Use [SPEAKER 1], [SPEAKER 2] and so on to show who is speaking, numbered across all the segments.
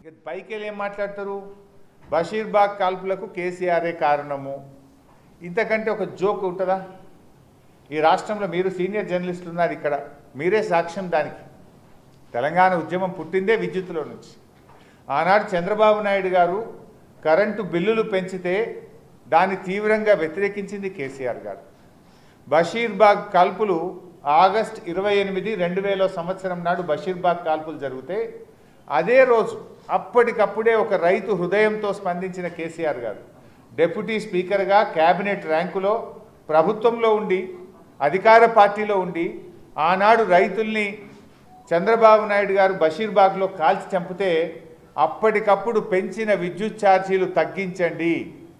[SPEAKER 1] ఇక పైకి వెళ్ళి ఏం మాట్లాడతారు బషీర్బాగ్ కాల్పులకు కేసీఆరే కారణము ఇంతకంటే ఒక జోక్ ఉంటుందా ఈ రాష్ట్రంలో మీరు సీనియర్ జర్నలిస్టులు ఉన్నారు ఇక్కడ మీరే సాక్ష్యం దానికి తెలంగాణ ఉద్యమం పుట్టిందే విద్యుత్తులో నుంచి ఆనాడు చంద్రబాబు నాయుడు గారు కరెంటు బిల్లులు పెంచితే దాన్ని తీవ్రంగా వ్యతిరేకించింది కేసీఆర్ గారు బషీర్బాగ్ కాల్పులు ఆగస్ట్ ఇరవై ఎనిమిది రెండు వేల సంవత్సరం నాడు బషీర్బాగ్ కాల్పులు జరిగితే అదే రోజు అప్పటికప్పుడే ఒక రైతు హృదయంతో స్పందించిన కేసీఆర్ గారు డిప్యూటీ స్పీకర్గా కేబినెట్ ర్యాంకులో ప్రభుత్వంలో ఉండి అధికార పార్టీలో ఉండి ఆనాడు రైతుల్ని చంద్రబాబు నాయుడు గారు బషీర్బాగ్లో కాల్చి చంపితే అప్పటికప్పుడు పెంచిన విద్యుత్ ఛార్జీలు తగ్గించండి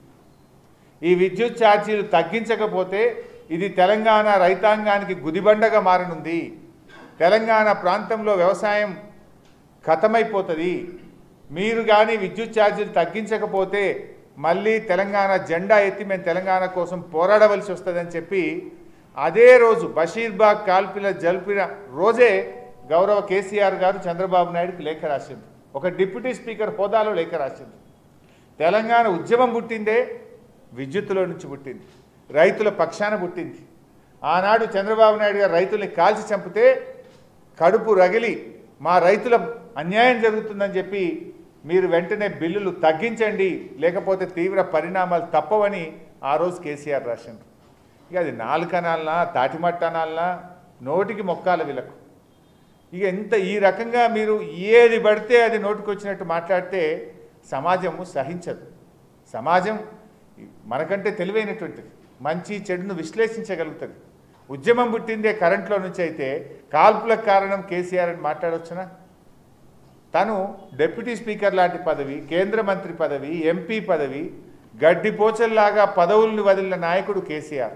[SPEAKER 1] ఈ విద్యుత్ ఛార్జీలు తగ్గించకపోతే ఇది తెలంగాణ రైతాంగానికి గుదిబండగా మారనుంది తెలంగాణ ప్రాంతంలో వ్యవసాయం ఖతమైపోతుంది మీరు కానీ విద్యుత్ ఛార్జీలు తగ్గించకపోతే మళ్ళీ తెలంగాణ జెండా ఎత్తి మేము తెలంగాణ కోసం పోరాడవలసి వస్తుందని చెప్పి అదే రోజు బషీర్బాగ్ కాల్పిన జల్పిన రోజే గౌరవ కేసీఆర్ గారు చంద్రబాబు నాయుడుకి లేఖ రాసింది ఒక డిప్యూటీ స్పీకర్ హోదాలో లేఖ రాసింది తెలంగాణ ఉద్యమం పుట్టిందే విద్యుత్తులో నుంచి పుట్టింది రైతుల పక్షాన పుట్టింది ఆనాడు చంద్రబాబు నాయుడు గారు రైతుల్ని కాల్చి చంపితే కడుపు రగిలి మా రైతుల అన్యాయం జరుగుతుందని చెప్పి మీరు వెంటనే బిల్లులు తగ్గించండి లేకపోతే తీవ్ర పరిణామాలు తప్పవని ఆ రోజు కేసీఆర్ రాసిండ్రు ఇక అది నాలుకనాలనా తాటిమట్టనాలనా నోటికి మొక్కాల వీళ్ళకు ఇక ఎంత ఈ రకంగా మీరు ఏది పడితే అది నోటికి వచ్చినట్టు మాట్లాడితే సమాజము సహించదు సమాజం మనకంటే తెలివైనటువంటిది మంచి చెడును విశ్లేషించగలుగుతుంది ఉద్యమం పుట్టిందే కరెంట్లో నుంచి అయితే కాల్పులకు కారణం కేసీఆర్ అని మాట్లాడవచ్చునా తను డిప్యూటీ స్పీకర్ లాంటి పదవి కేంద్ర మంత్రి పదవి ఎంపీ పదవి గడ్డిపోచల్లాగా పదవుల్ని వదిలిన నాయకుడు కేసీఆర్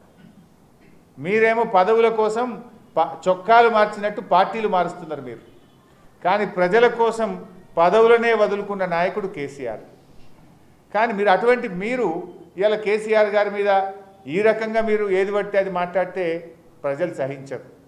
[SPEAKER 1] మీరేమో పదవుల కోసం ప చొక్కాలు మార్చినట్టు పార్టీలు మారుస్తున్నారు మీరు కానీ ప్రజల కోసం పదవులనే వదులుకున్న నాయకుడు కేసీఆర్ కానీ మీరు అటువంటి మీరు ఇలా కేసీఆర్ గారి మీద ఈ రకంగా మీరు ఏది పడితే అది మాట్లాడితే ప్రజలు సహించరు